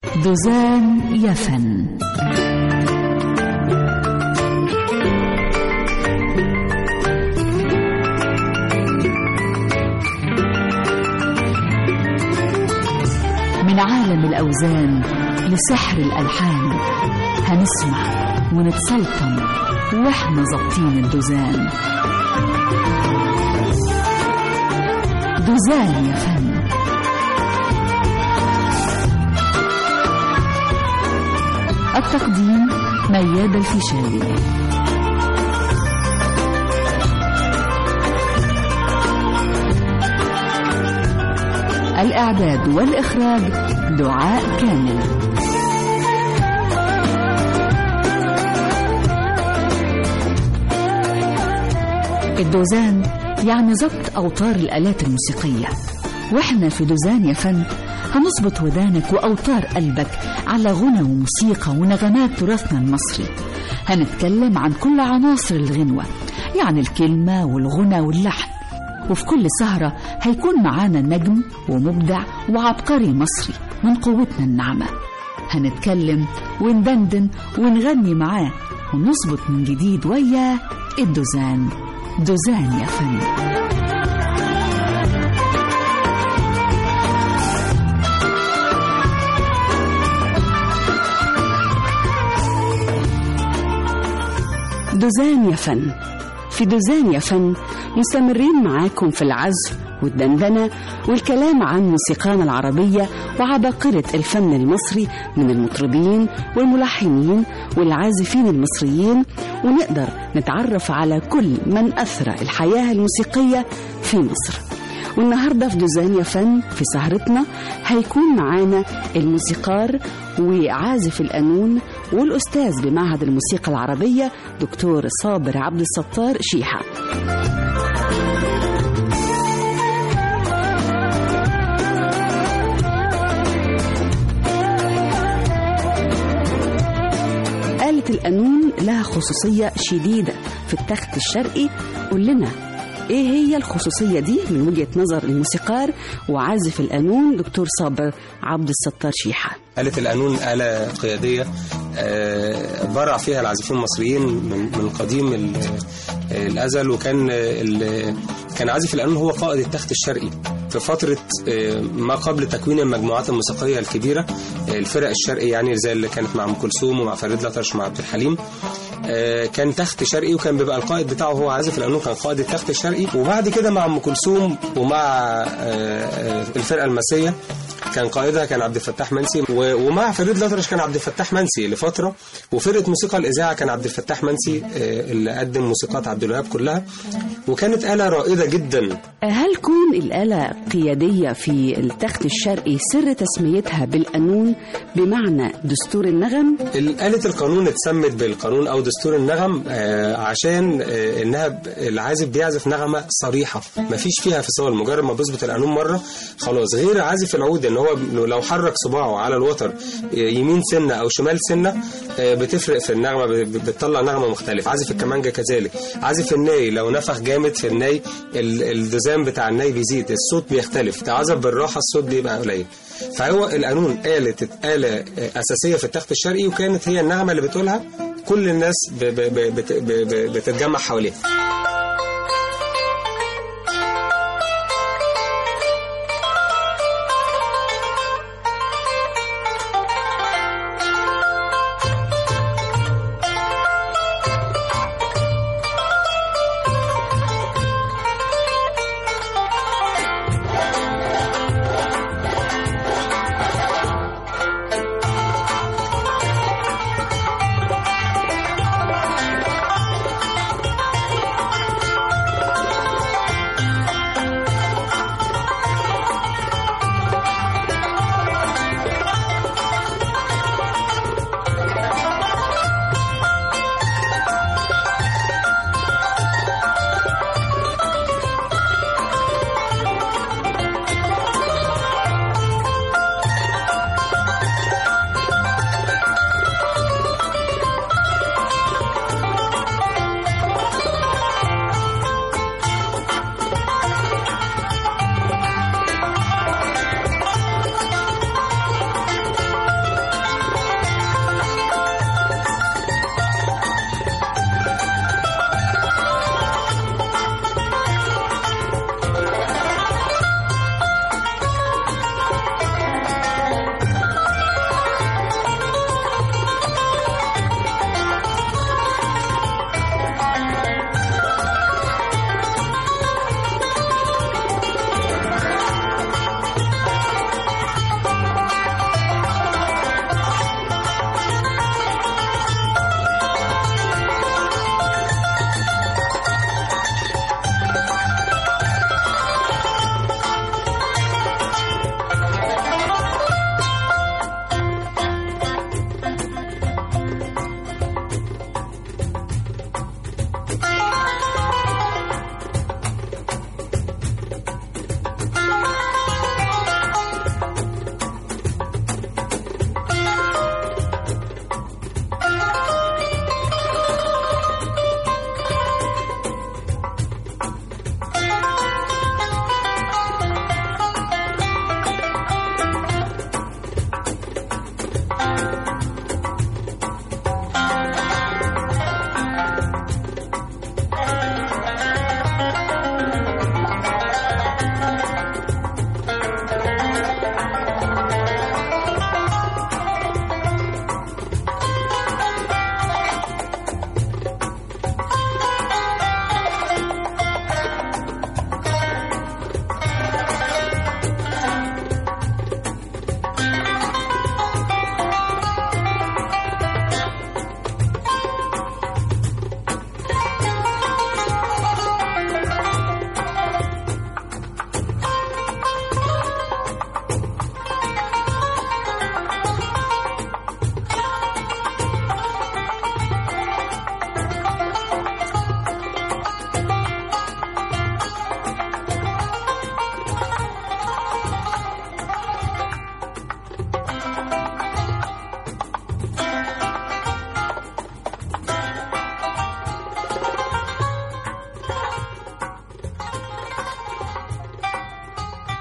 دوزان يفن من عالم الأوزان لسحر الألحان هنسمع ونتسلطن واحنا ظابطين الدوزان دوزان يا فن التقديم مياد الفيشاوي الإعداد والإخراج دعاء كامل الدوزان يعني ضبط أوتار الآلات الموسيقية وإحنا في دوزان يا فن هنظبط ودانك وأوتار قلبك على غنى وموسيقى ونغمات تراثنا المصري هنتكلم عن كل عناصر الغنوة يعني الكلمة والغنى واللحن وفي كل سهرة هيكون معانا نجم ومبدع وعبقري مصري من قوتنا الناعمة هنتكلم وندندن ونغني معاه ونظبط من جديد وياه الدوزان دوزان يا فن دوزان يا فن في دوزان يا فن مستمرين معاكم في العزف والدندنة والكلام عن موسيقانا العربية وعباقرة الفن المصري من المطربين والملحنين والعازفين المصريين ونقدر نتعرف على كل من أثرى الحياة الموسيقية في مصر والنهارده في دوزان يا فن في سهرتنا هيكون معانا الموسيقار وعازف القانون والاستاذ بمعهد الموسيقى العربيه دكتور صابر عبد الستار شيحه آلة القانون لها خصوصية شديدة في التخت الشرقي قول لنا ايه هي الخصوصية دي من وجهة نظر الموسيقار وعازف القانون دكتور صابر عبد الستار شيحة آلة القانون آلة قيادية آه، برع فيها العازفين المصريين من من قديم ال- آه، الأزل وكان آه، ال- كان عازف القانون هو قائد التخت الشرقي في فترة آه، ما قبل تكوين المجموعات الموسيقية الكبيرة آه، الفرق الشرقي يعني زي اللي كانت مع أم كلثوم ومع فريد الأطرش ومع عبد الحليم آه، كان تخت شرقي وكان بيبقى القائد بتاعه هو عازف القانون كان قائد التخت الشرقي وبعد كده مع ام كلثوم ومع آه، آه، الفرقه المسيه كان قائدها كان عبد الفتاح منسي و- ومع فريد الأطرش كان عبد الفتاح منسي لفتره وفرقه موسيقى الاذاعه كان عبد الفتاح منسي آه، اللي قدم موسيقات عبد الوهاب كلها وكانت آلة رائدة جدا هل كون الآلة قيادية في التخت الشرقي سر تسميتها بالقانون بمعنى دستور النغم آلة القانون اتسمت بالقانون أو دستور النغم آه، عشان آه، إنها ب- العازف بيعزف نغمة صريحة مفيش فيها فصال مجرد ما بيظبط القانون مرة خلاص غير عازف العود إن هو لو حرك صباعه على الوتر آه، يمين سنة أو شمال سنة آه، بتفرق في النغمة ب- ب- بتطلع نغمة مختلفة عازف الكمانجة كذلك عازف الناي لو نفخ جامد في الناي ال- الدزام بتاع الناي بيزيد الصوت بيختلف تعزف بالراحة الصوت بيبقى قليل فهو القانون آلة آلة أساسية في التخت الشرقي وكانت هي النغمة اللي بتقولها كل الناس ب- ب- ب- بت- ب- ب- بتتجمع حواليها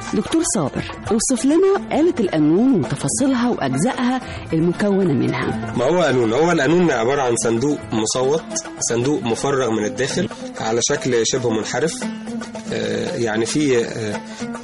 دكتور صابر اوصف لنا آلة القانون وتفاصيلها وأجزائها المكونة منها ما هو قانون هو القانون عبارة عن صندوق مصوت صندوق مفرغ من الداخل على شكل شبه منحرف آه، يعني في آه،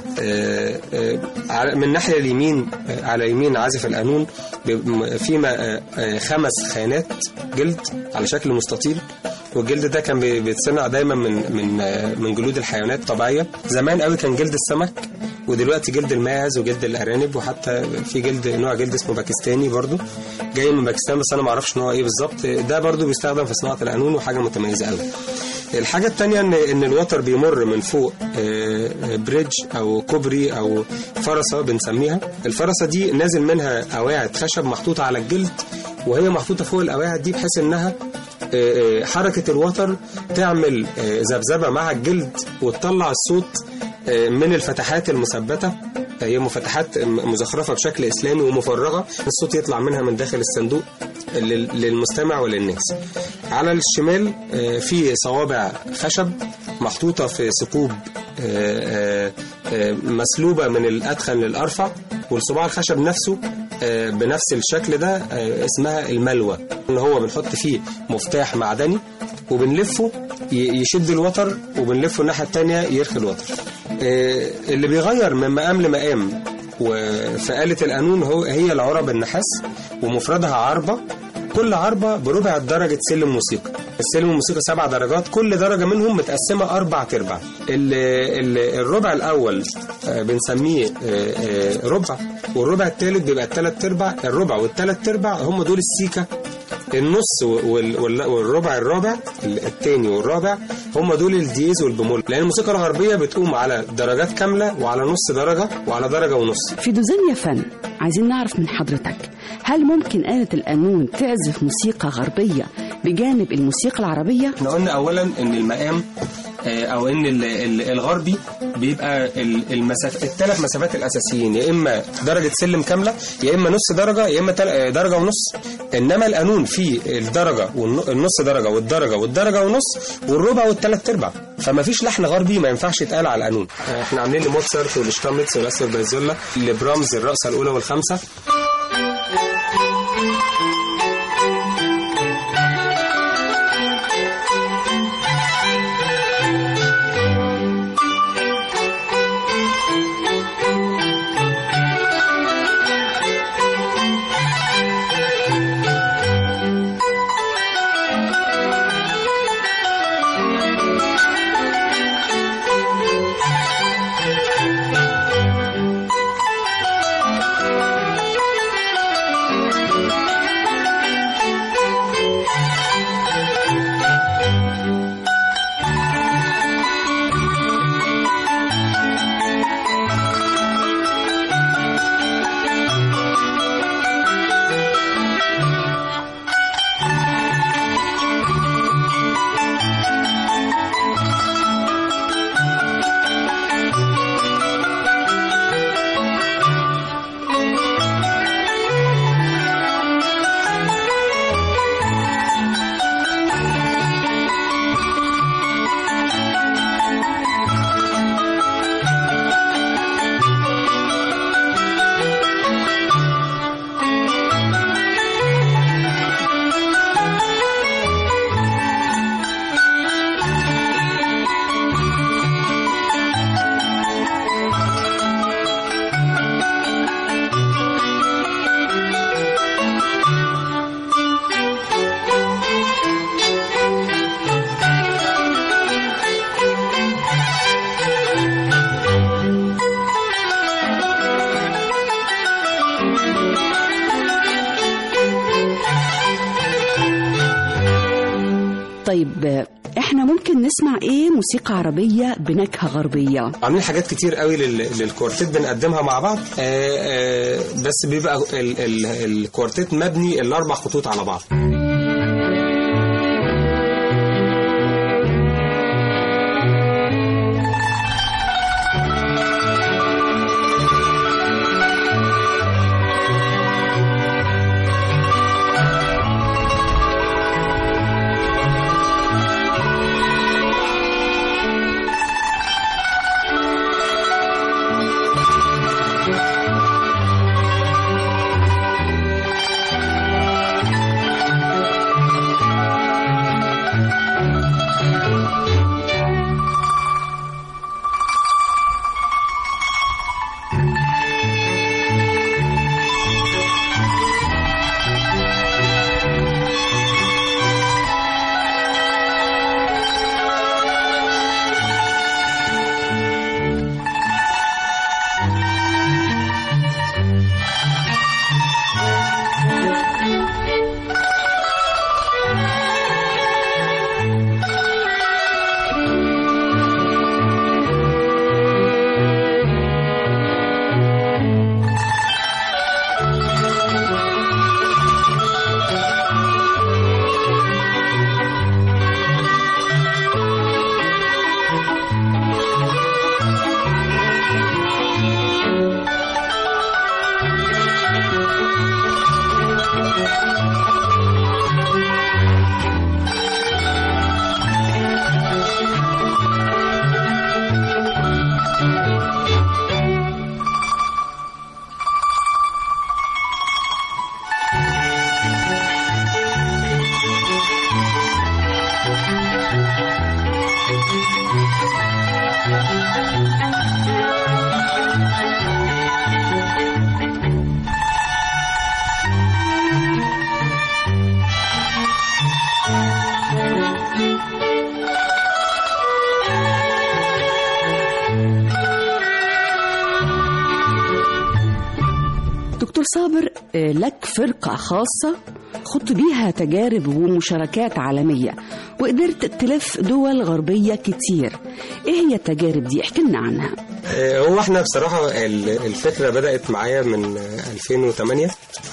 آه، آه، على- من الناحية اليمين آه، على يمين عازف القانون بيبقى م- في م- آه، آه، خمس خانات جلد على شكل مستطيل والجلد ده كان بي- بيتصنع دايما من من آه، من جلود الحيوانات الطبيعيه زمان قوي كان جلد السمك ودلوقتي جلد الماعز وجلد الارانب وحتى في جلد نوع جلد اسمه باكستاني برضو جاي من باكستان بس انا ما اعرفش نوع ايه بالظبط ده برضو بيستخدم في صناعه القانون وحاجه متميزه قوي الحاجة التانية ان ان الوتر بيمر من فوق آه، آه، بريدج او كوبري او فرسة بنسميها الفرسة دي نازل منها قواعد خشب محطوطة على الجلد وهي محطوطة فوق القواعد دي بحيث انها آه، آه، حركة الوتر تعمل آه، ذبذبة مع الجلد وتطلع الصوت آه، من الفتحات المثبتة هي مفتحات مزخرفة بشكل إسلامي ومفرغة الصوت يطلع منها من داخل الصندوق لل- للمستمع وللناس على الشمال آه، في صوابع خشب محطوطة في ثقوب آه، آه، آه، مسلوبة من الأدخن للأرفع والصباع الخشب نفسه آه، بنفس الشكل ده آه، اسمها الملوى ان هو بنحط فيه مفتاح معدني وبنلفه ي- يشد الوتر وبنلفه الناحية التانية يرخي الوتر آه، اللي بيغير من مقام لمقام وفي آلة القانون هو هي العرب النحاس ومفردها عربة كل عربة بربع درجة سلم موسيقى السلم الموسيقى سبع درجات كل درجة منهم متقسمة أربع تربع ال- ال- الربع الأول آه، بنسميه آه، آه، ربع والربع الثالث بيبقى الثلاث ارباع الربع والثلاث ارباع هم دول السيكة النص وال- وال- والربع الرابع الثاني والرابع هم دول الدييز والبمول لان الموسيقى الغربيه بتقوم على درجات كامله وعلى نص درجه وعلى درجه ونص في دوزان يا فن عايزين نعرف من حضرتك هل ممكن آلة القانون تعزف موسيقى غربية بجانب الموسيقى العربية؟ احنا قلنا اولا ان المقام آه، او ان ال- ال- الغربي بيبقى ال- المسافه الثلاث مسافات الاساسيين يا اما درجه سلم كامله يا اما نص درجه يا اما تل- آه، درجه ونص انما القانون فيه الدرجه والنص درجه والدرجه والدرجه ونص والربع والثلاث ارباع فما فيش لحن غربي ما ينفعش يتقال على القانون آه، احنا عاملين لموتسارت والشتامتس والاسر بايزولا لبرامز الرقصه الاولى والخامسه طيب آه، احنا ممكن نسمع ايه موسيقى عربية بنكهة غربية؟ عاملين حاجات كتير قوي لل- للكوارتيت بنقدمها مع بعض آه، آه، بس بيبقى ال- ال- الكوارتيت مبني الاربع خطوط على بعض صابر آه، لك فرقة خاصة خضت بيها تجارب ومشاركات عالمية وقدرت تلف دول غربية كتير ايه هي التجارب دي احكي لنا عنها آه، هو احنا بصراحة ال- الفكرة بدأت معايا من آه، 2008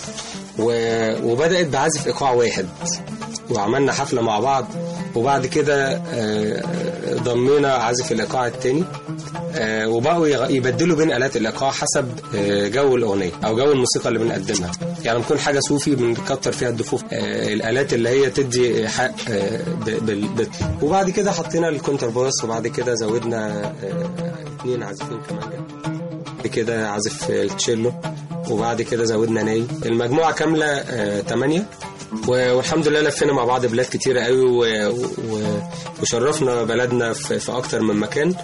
و- وبدأت بعزف إيقاع واحد وعملنا حفلة مع بعض وبعد كده آه، ضمينا عازف الإيقاع التاني آه، وبقوا يغ- يبدلوا بين آلات الإيقاع حسب آه، جو الأغنية أو جو الموسيقى اللي بنقدمها يعني ممكن حاجة صوفي بنكتر فيها الدفوف آه، الآلات اللي هي تدي حق آه، ب- بال- ب- وبعد كده حطينا الكونتر باس وبعد كده زودنا آه، اتنين عازفين كمانجا بعد كده عازف التشيلو وبعد كده زودنا ناي المجموعة كاملة آه، تمانية و- والحمد لله لفينا مع بعض بلاد كتيرة قوي و- و- وشرفنا بلدنا في في أكتر من مكان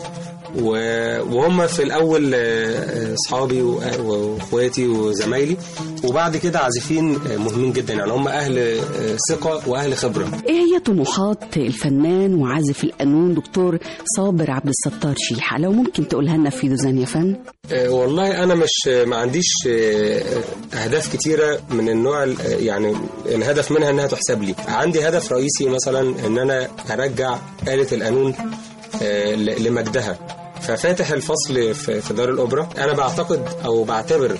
و- وهم في الأول آه، آه، أصحابي وأ- وإخواتي وزمايلي وبعد كده عازفين آه، مهمين جدا يعني هم أهل آه، ثقة وأهل خبرة ايه هي طموحات الفنان وعازف القانون دكتور صابر عبد الستار شيحة لو ممكن تقولها لنا في دوزان يا فن آه، والله انا مش ما عنديش آه، اهداف كتيره من النوع ال- آه، يعني الهدف منها انها تحسب لي عندي هدف رئيسي مثلا ان انا ارجع آلة القانون آه، ل- لمجدها ففاتح الفصل في في دار الاوبرا انا بعتقد او بعتبر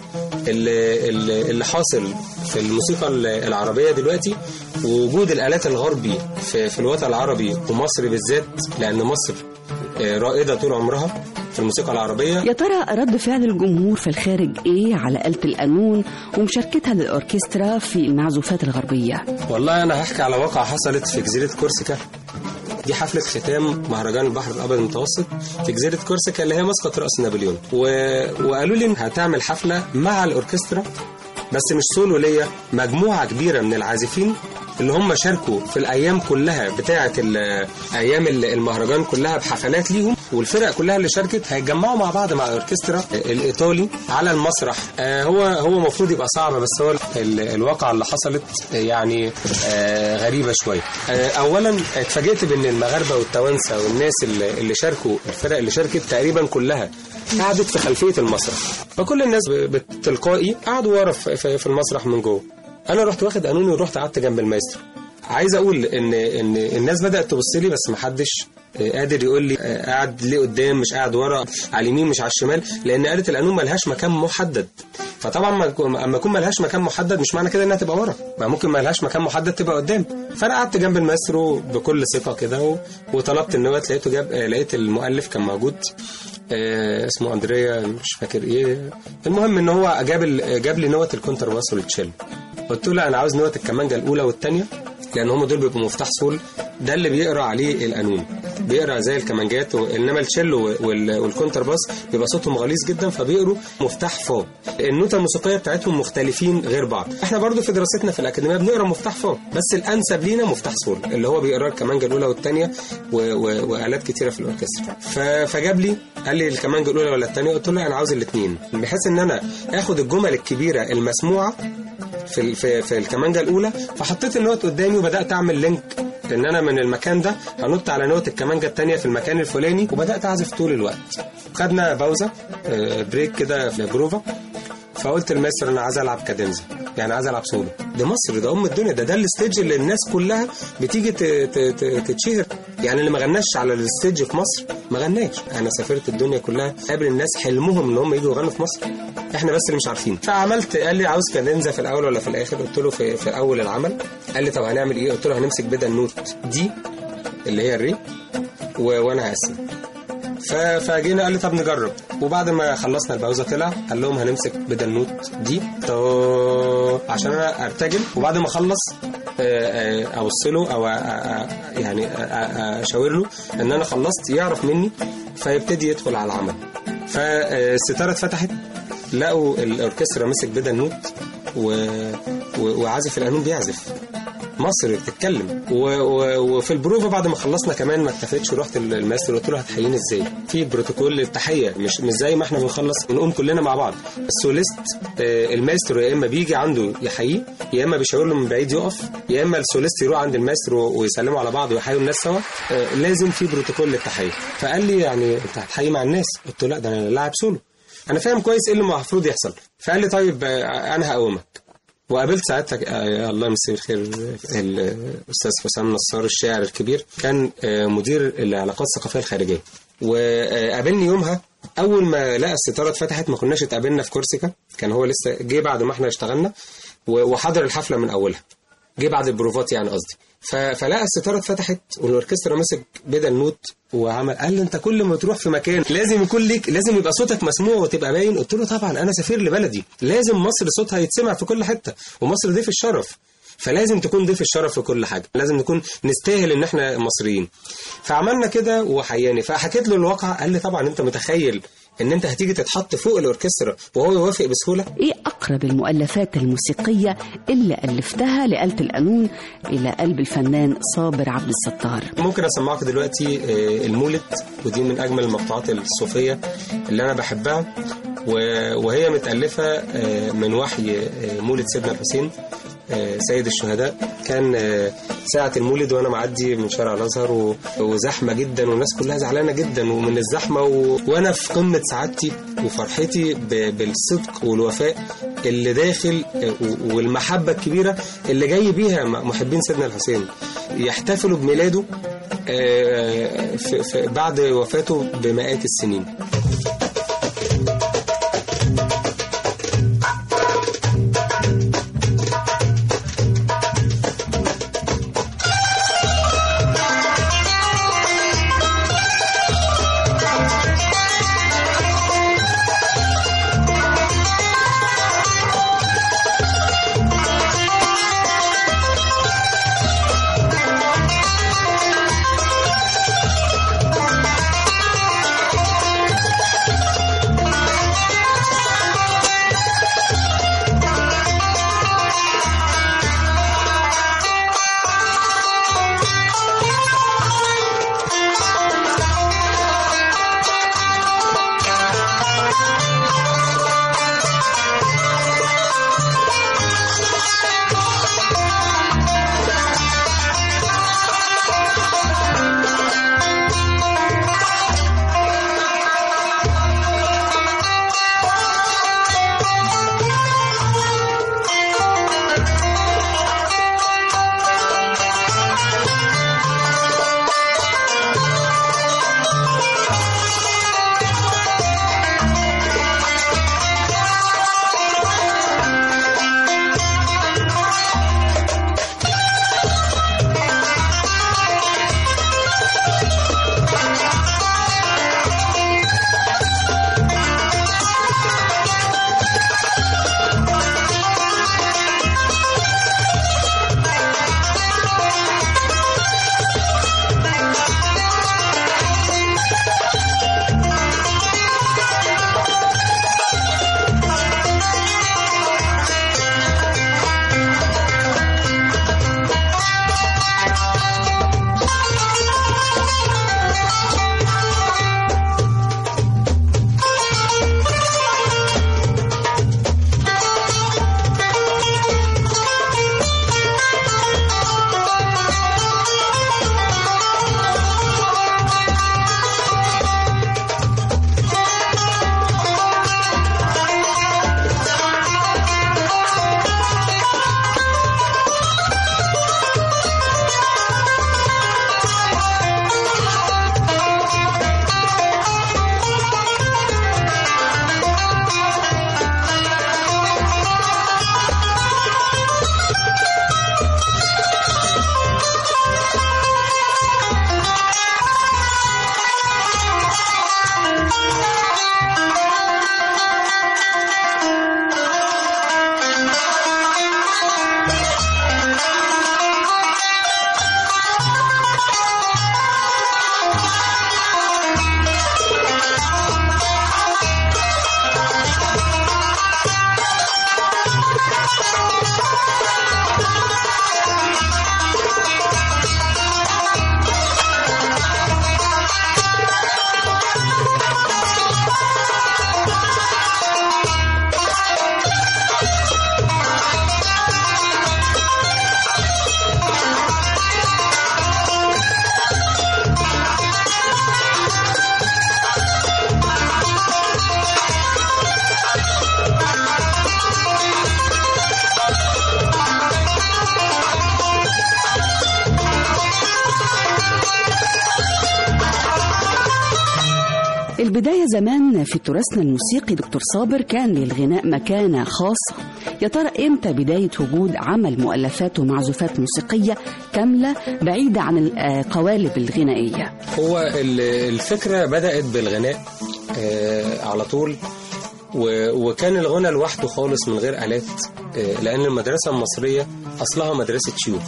اللي, اللي اللي حاصل في الموسيقى العربيه دلوقتي ووجود الالات الغربي في, في الوطن العربي ومصر بالذات لان مصر آه، رائده طول عمرها في الموسيقى العربيه يا ترى رد فعل الجمهور في الخارج ايه على آلة القانون ومشاركتها للأوركسترا في المعزوفات الغربية والله انا هحكي على واقعة حصلت في جزيرة كورسيكا دي حفلة ختام مهرجان البحر الأبيض المتوسط في جزيرة كورسيكا اللي هي مسقط رأس نابليون و... وقالوا لي هتعمل حفلة مع الأوركسترا بس مش سولو ليا مجموعة كبيرة من العازفين اللي هم شاركوا في الأيام كلها بتاعة ال- أيام ال- المهرجان كلها بحفلات ليهم والفرق كلها اللي شاركت هيتجمعوا مع بعض مع الأوركسترا الإيطالي على المسرح آه، هو هو المفروض يبقى صعب بس هو ال- الواقعة اللي حصلت آه، يعني آه، غريبة شوية آه، أولا اتفاجئت بأن المغاربة والتوانسة والناس اللي اللي شاركوا الفرق اللي شاركت تقريبا كلها قعدت في خلفية المسرح فكل الناس ب- بالتلقائي قعدوا ورا في في- في المسرح من جوه انا رحت واخد قانوني ورحت قعدت جنب المايسترو عايز اقول ان ان الناس بدات تبص لي بس محدش آه، قادر يقول لي آه، قاعد ليه قدام مش قاعد ورا على اليمين مش على الشمال لان آلة القانون ملهاش مكان محدد فطبعا ما يكون- اما يكون ملهاش مكان محدد مش معنى كده انها تبقى ورا ما ممكن ملهاش مكان محدد تبقى قدام فانا قعدت جنب المايسترو بكل ثقه كده و- وطلبت النوت لقيته جاب آه، لقيت المؤلف كان موجود آه، اسمه اندريا مش فاكر ايه المهم ان هو جاب ال- جاب لي نوت الكونتر باس والتشيل قلت له لا انا عاوز نوت الكمانجه الاولى والثانيه لان هم دول بيبقوا مفتاح سول ده اللي بيقرا عليه القانون بيقرا زي الكمانجات و- انما التشيلو وال- والكونتر باس بيبقى صوتهم غليظ جدا فبيقروا مفتاح فا النوتة الموسيقيه بتاعتهم مختلفين غير بعض احنا برضو في دراستنا في الاكاديميه بنقرا مفتاح فا بس الانسب لينا مفتاح سول اللي هو بيقرا الكمانجه الاولى والثانيه والات كتيره في الاوركسترا ف- فجاب لي قال لي الكمانجه الاولى ولا الثانيه قلت له انا عاوز الاثنين بحيث ان انا اخد الجمل الكبيره المسموعه في ال- في, في الكمانجه الاولى فحطيت النوت قدامي وبدات اعمل لينك ان انا من المكان ده هنط على نوت الكمانجه الثانيه في المكان الفلاني وبدات اعزف طول الوقت خدنا باوزه آه، بريك كده في بروفا فقلت للماستر انا عايز العب كادنزا يعني عايز العب سولو ده مصر ده ام الدنيا ده ده الستيج اللي الناس كلها بتيجي ت- ت- ت- تتشهر يعني اللي ما غناش على الستيج في مصر ما غناش انا سافرت الدنيا كلها قابل الناس حلمهم ان هم يجوا يغنوا في مصر احنا بس اللي مش عارفين فعملت قال لي عاوز كادنزا في الاول ولا في الاخر قلت له في, في اول العمل قال لي طب هنعمل ايه قلت له هنمسك بدل نوت دي اللي هي الري و... وانا هقسم ف- فجينا قال لي طب نجرب وبعد ما خلصنا الباوزه طلع قال لهم هنمسك بدل نوت دي طا عشان انا ارتجل وبعد ما اخلص آه، آه، ابص له او آه، آه، يعني آه، آه، اشاور له ان انا خلصت يعرف مني فيبتدي يدخل على العمل فالستاره اتفتحت لقوا الاوركسترا مسك بدل نوت و... و... وعازف القانون بيعزف مصر بتتكلم و... و... وفي البروفا بعد ما خلصنا كمان ما اكتفيتش ورحت الماستر قلت له هتحييني ازاي في بروتوكول التحيه مش مش زي ما احنا بنخلص بنقوم كلنا مع بعض السوليست آه، الماستر يا اما بيجي عنده يحييه يا اما بيشاور له من بعيد يقف يا اما السوليست يروح عند الماستر ويسلموا على بعض ويحيوا الناس سوا آه، لازم في بروتوكول للتحيه فقال لي يعني انت هتحيي مع الناس قلت له لا ده انا لاعب سولو انا فاهم كويس ايه اللي المفروض يحصل فقال لي طيب آه، انا هقومك وقابلت ساعتها آه، الله يمسيه بالخير الاستاذ حسام نصار الشاعر الكبير كان آه، مدير العلاقات الثقافيه الخارجيه وقابلني يومها اول ما لقى الستاره اتفتحت ما كناش اتقابلنا في كورسيكا كان هو لسه جه بعد ما احنا اشتغلنا و- وحضر الحفله من اولها جه بعد البروفات يعني قصدي ف- فلقى الستاره اتفتحت والاوركسترا ماسك بدل نوت وعمل قال لي انت كل ما تروح في مكان لازم يكون ليك لازم يبقى صوتك مسموع وتبقى باين قلت له طبعا انا سفير لبلدي لازم مصر صوتها يتسمع في كل حته ومصر ضيف الشرف فلازم تكون ضيف الشرف في كل حاجه لازم نكون نستاهل ان احنا مصريين فعملنا كده وحياني فحكيت له الواقع قال لي طبعا انت متخيل ان انت هتيجي تتحط فوق الاوركسترا وهو يوافق بسهوله ايه اقرب المؤلفات الموسيقيه اللي الفتها لآلة القانون الى قلب الفنان صابر عبد الستار ممكن اسمعك دلوقتي آه، المولد ودي من اجمل المقطوعات الصوفيه اللي انا بحبها و- وهي متالفه آه، من وحي آه، مولد سيدنا الحسين آه، سيد الشهداء كان آه، ساعة المولد وأنا معدي من شارع الأزهر و- وزحمة جدا والناس كلها زعلانة جدا ومن الزحمة و... وأنا في قمة سعادتي وفرحتي ب... بالصدق والوفاء اللي داخل آه، و- والمحبة الكبيرة اللي جاي بيها م- محبين سيدنا الحسين يحتفلوا بميلاده آه، في... في... بعد وفاته بمئات السنين البداية زمان في تراثنا الموسيقي دكتور صابر كان للغناء مكانة خاصة يا ترى إمتى بداية وجود عمل مؤلفات ومعزوفات موسيقية كاملة بعيدة عن القوالب الغنائية هو ال- الفكرة بدأت بالغناء آه، على طول و- وكان الغنى لوحده خالص من غير آلات آه، لأن المدرسة المصرية أصلها مدرسة شيوخ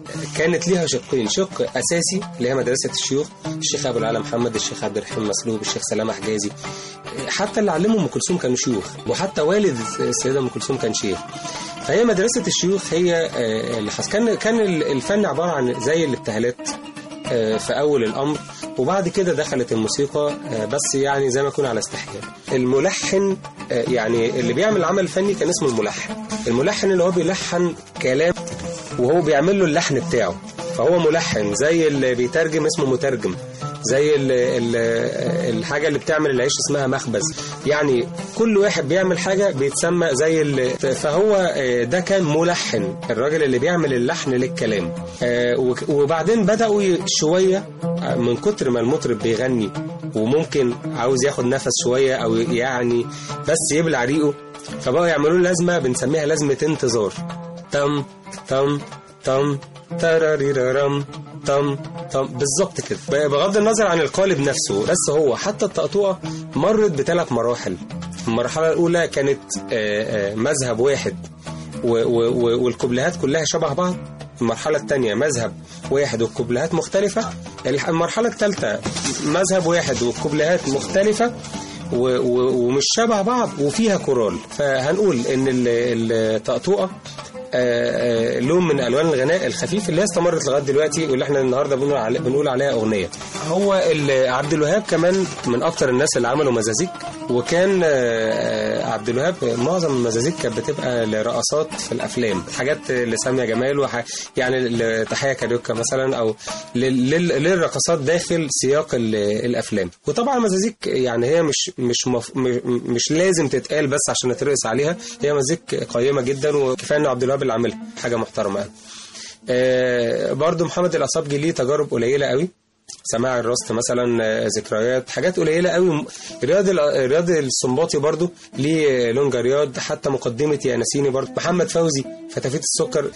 كانت ليها شقين شق أساسي اللي هي مدرسة الشيوخ الشيخ أبو العلا محمد الشيخ عبد الرحيم مسلوب الشيخ سلامة حجازي آه، حتى اللي علمهم أم كلثوم كانوا شيوخ وحتى والد السيدة أم كلثوم كان شيخ فهي مدرسة الشيوخ هي آه، اللي حص كان كان الفن عبارة عن زي الابتهالات آه، في أول الأمر وبعد كده دخلت الموسيقى آه، بس يعني زي ما يكون على استحياء الملحن آه، يعني اللي بيعمل العمل الفني كان اسمه الملحن الملحن اللي هو بيلحن كلام وهو بيعمل له اللحن بتاعه فهو ملحن زي اللي بيترجم اسمه مترجم زي ال ال الحاجة اللي بتعمل العيش اسمها مخبز يعني كل واحد بيعمل حاجة بيتسمى زي ال فهو آه، ده كان ملحن الراجل اللي بيعمل اللحن للكلام آه، وك- وبعدين بدأوا ي- شوية آه، من كتر ما المطرب بيغني وممكن عاوز ياخد نفس شوية أو يعني بس يبلع ريقه فبقوا يعملوا له لازمة بنسميها لازمة انتظار تم تم تم تراريرارم تم تم بالظبط كده ب- بغض النظر عن القالب نفسه بس هو حتى الطقطوقة مرت بثلاث مراحل المرحلة الأولى كانت آه، آه، مذهب واحد و- و- و- والكوبليهات كلها شبه بعض المرحلة الثانية مذهب واحد والكوبليهات مختلفة الح- المرحلة الثالثة مذهب واحد والكوبليهات مختلفة و- و- ومش شبه بعض وفيها كورال فهنقول ان ال- الطقطوقة آه، آه، لون من الوان الغناء الخفيف اللي هي استمرت لغايه دلوقتي واللي احنا النهارده بنقول عليها بنقول عليها اغنيه. هو ال- عبد الوهاب كمان من اكتر الناس اللي عملوا مزازيك وكان آه، آه، عبد الوهاب معظم المزازيك كانت بتبقى لرقصات في الافلام حاجات لساميه جمال وح... يعني لتحيه كاريوكا مثلا او لل... لل- للرقصات داخل سياق ال- الافلام وطبعا المزازيك يعني هي مش مش مف... م- مش لازم تتقال بس عشان نترقص عليها هي مزيك قيمه جدا وكفايه ان عبد الوهاب اللي عاملها حاجه محترمه قوي آه، برضو محمد الأصابجي ليه تجارب قليلة قوي سماع الرصد مثلا آه، ذكريات حاجات قليلة قوي رياض ال- رياض السنباطي برضو ليه لونجا رياض حتى مقدمة يا نسيني برضو محمد فوزي فتافيت السكر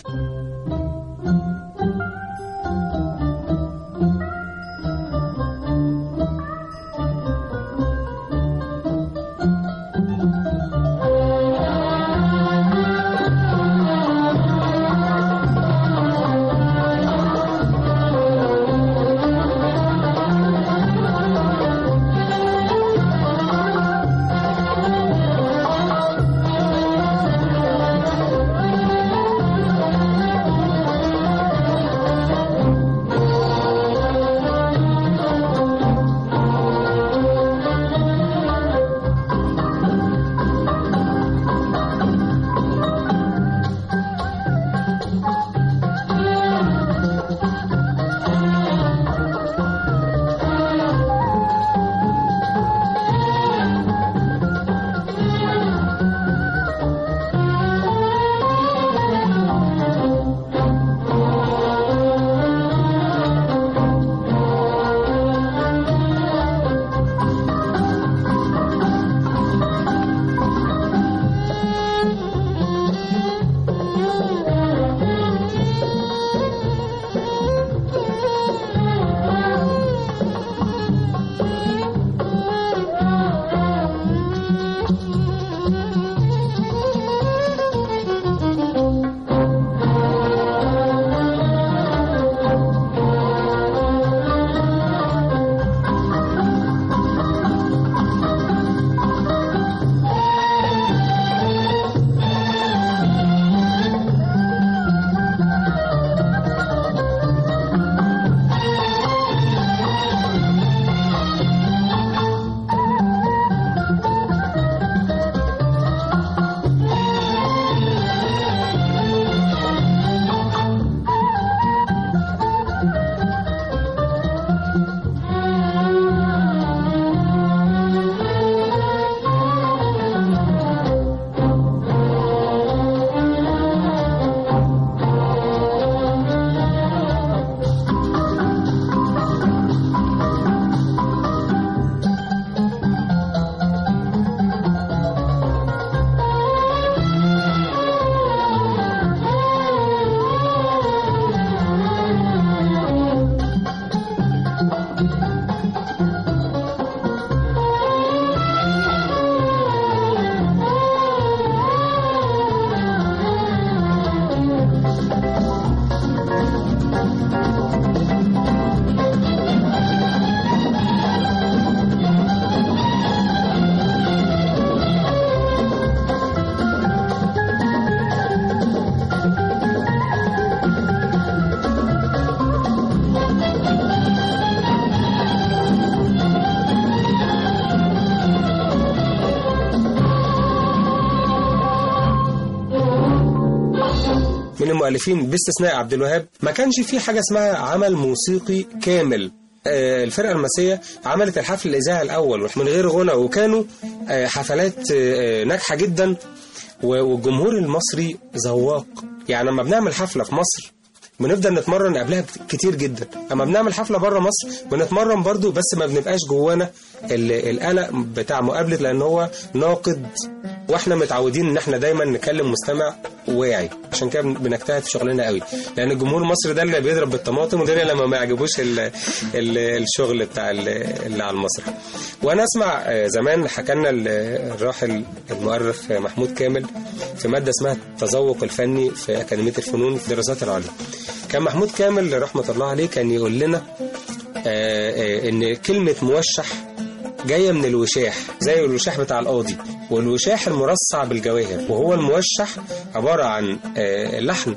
من المؤلفين باستثناء عبد الوهاب ما كانش في حاجه اسمها عمل موسيقي كامل آه، الفرقه المسيه عملت الحفل الاذاعي الاول من غير غنى وكانوا آه، حفلات آه، ناجحه جدا و- والجمهور المصري ذواق يعني لما بنعمل حفله في مصر بنفضل نتمرن قبلها بت- كتير جدا اما بنعمل حفله بره مصر بنتمرن برضو بس ما بنبقاش جوانا ال- القلق بتاع مقابله لان هو ناقد واحنا متعودين ان احنا دايما نكلم مستمع واعي عشان كده بن- بنجتهد في شغلنا قوي لان الجمهور المصري ده اللي بيضرب بالطماطم وده لما ما يعجبوش ال ال الشغل بتاع ال- اللي على المسرح وانا اسمع آه، زمان حكى لنا ال- الراحل المؤرخ محمود كامل في ماده اسمها التذوق الفني في اكاديميه الفنون في الدراسات العليا كان محمود كامل رحمه الله عليه كان يقول لنا آه، آه، ان كلمه موشح جايه من الوشاح زي الوشاح بتاع القاضي والوشاح المرصع بالجواهر وهو الموشح عباره عن آه، لحن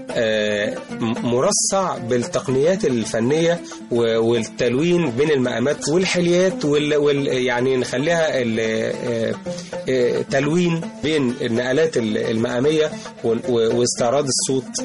آه، م- مرصع بالتقنيات الفنيه و- والتلوين بين المقامات والحليات وال وال يعني نخليها ال- آه، آه، تلوين بين النقلات ال- المقاميه وال- و- واستعراض الصوت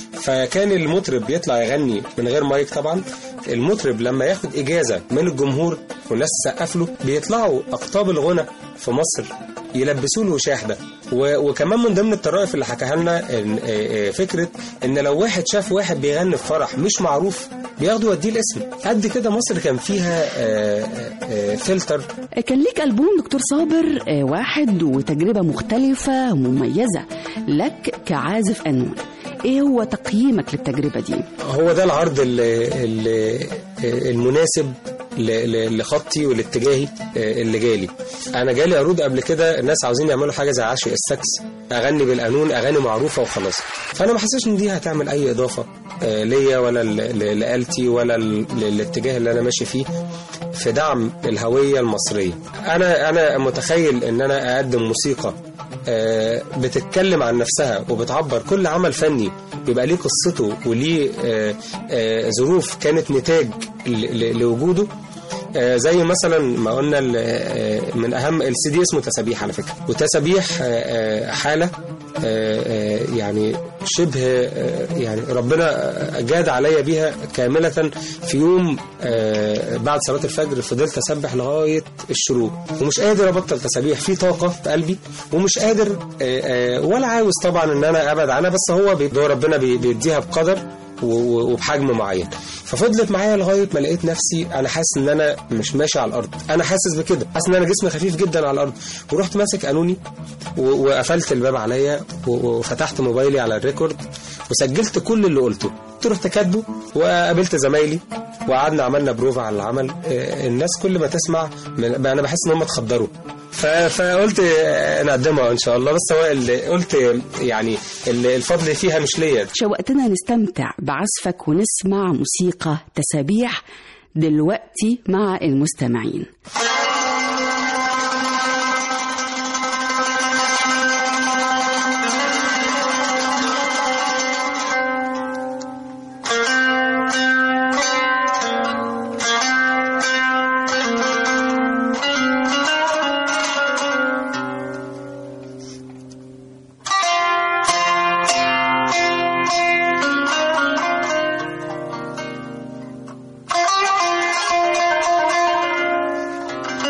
فكان المطرب يطلع يغني من غير مايك طبعا المطرب لما ياخد اجازه من الجمهور والناس تسقف له بيطلعوا اقطاب الغنى في مصر يلبسوه الوشاح ده و- وكمان من ضمن الطرائف اللي حكاها لنا إن- آه، آه، فكره ان لو واحد شاف واحد بيغني في فرح مش معروف بياخده يوديه الاسم قد كده مصر كان فيها آه، آه، آه، فلتر كان ليك ألبوم دكتور صابر آه، واحد وتجربة مختلفة ومميزة لك كعازف قانون ايه هو تقييمك للتجربة دي؟ هو ده العرض ال- ال- المناسب ل- ل- لخطي والاتجاهي اللي جالي انا جالي عروض قبل كده الناس عاوزين يعملوا حاجه زي عاشق السكس اغني بالقانون اغاني معروفه وخلاص فانا ما حسيتش ان دي هتعمل اي اضافه آه، ليا ولا ل- ل- لآلتي ولا ل- للاتجاه اللي انا ماشي فيه في دعم الهويه المصريه انا انا متخيل ان انا اقدم موسيقى آه، بتتكلم عن نفسها وبتعبر كل عمل فني بيبقى ليه قصته وليه آه، آه، ظروف كانت نتاج ل- ل- لوجوده آه، زي مثلا ما قلنا ال- آه، من اهم السي دي اسمه تسابيح على فكره وتسابيح آه، آه، حاله آه، آه، يعني شبه آه، يعني ربنا جاد عليا بيها كامله في يوم آه، بعد صلاه الفجر فضلت اسبح لغايه الشروق ومش قادر ابطل تسابيح في طاقه في قلبي ومش قادر آه، آه، ولا عاوز طبعا ان انا ابعد عنها بس هو بي- هو ربنا بي- بيديها بقدر و- و- وبحجم معين ففضلت معايا لغايه ما لقيت نفسي انا حاسس ان انا مش ماشي على الارض انا حاسس بكده حاسس ان انا جسمي خفيف جدا على الارض ورحت ماسك قانوني و- وقفلت الباب عليا و- وفتحت موبايلي على الريكورد وسجلت كل اللي قلته قلت رحت كاتبه وقابلت زمايلي وقعدنا عملنا بروفا على العمل آه، الناس كل ما تسمع من- انا بحس ان هم اتخدروا ف- فقلت آه، نقدمها ان شاء الله بس هو اللي قلت يعني اللي الفضل فيها مش ليا شوقتنا نستمتع بعزفك ونسمع موسيقى تسابيح دلوقتي مع المستمعين Thank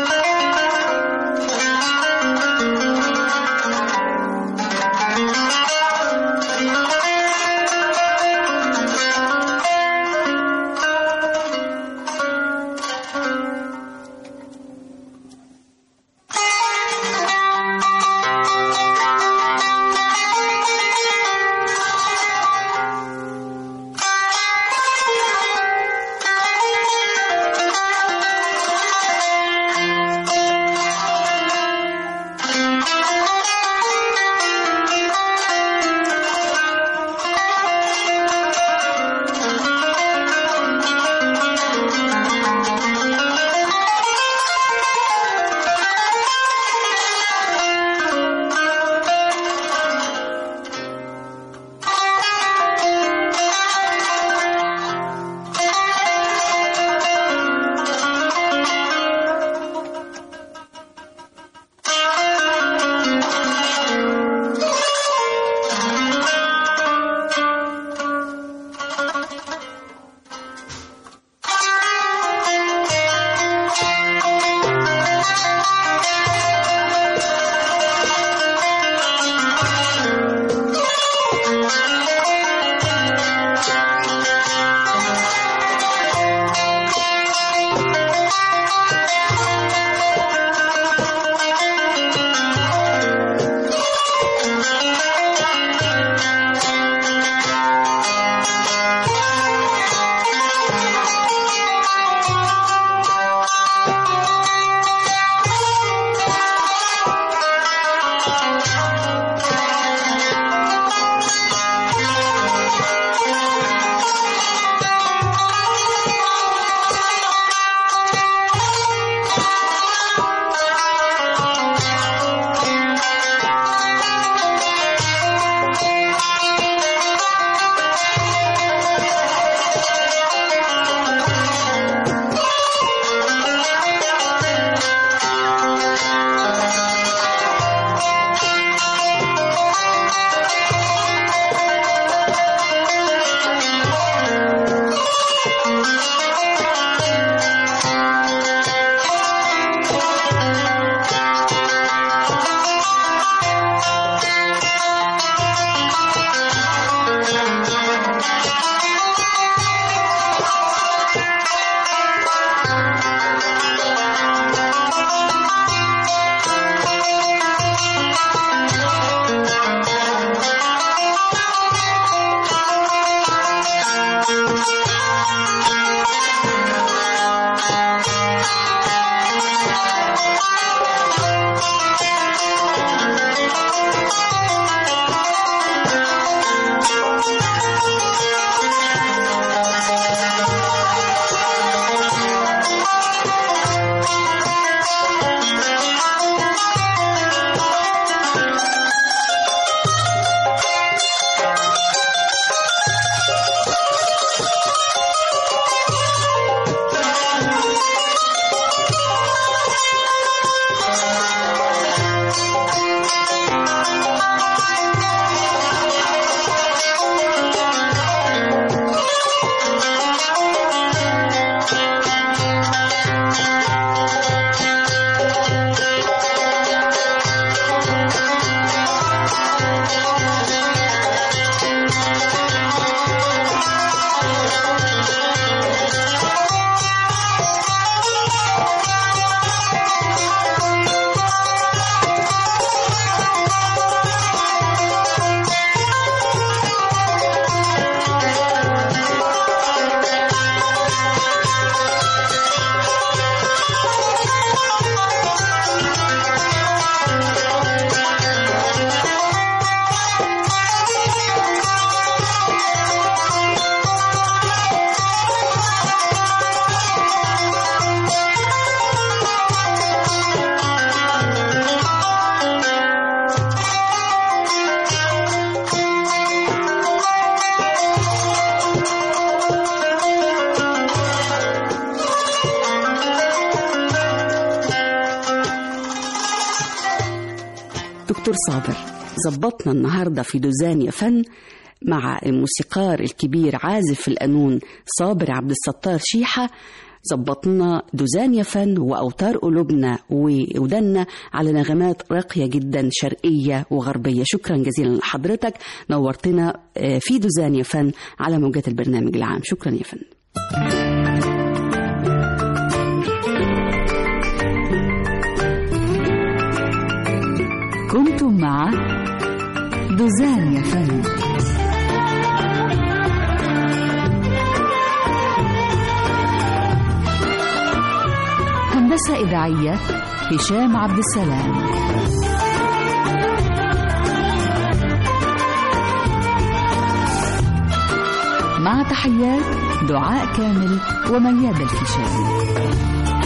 دكتور صابر ظبطنا النهاردة في دوزان يا فن مع الموسيقار الكبير عازف القانون صابر عبد الستار شيحة ظبطنا دوزان يا فن وأوتار قلوبنا وودنا على نغمات راقية جدا شرقية وغربية شكرا جزيلا لحضرتك نورتنا آه، في دوزان يا فن على موجات البرنامج العام شكرا يا فندم كنتم مع دوزان يا فن هندسة إذاعية هشام عبد السلام مع تحيات دعاء كامل ومياد الفيشاوي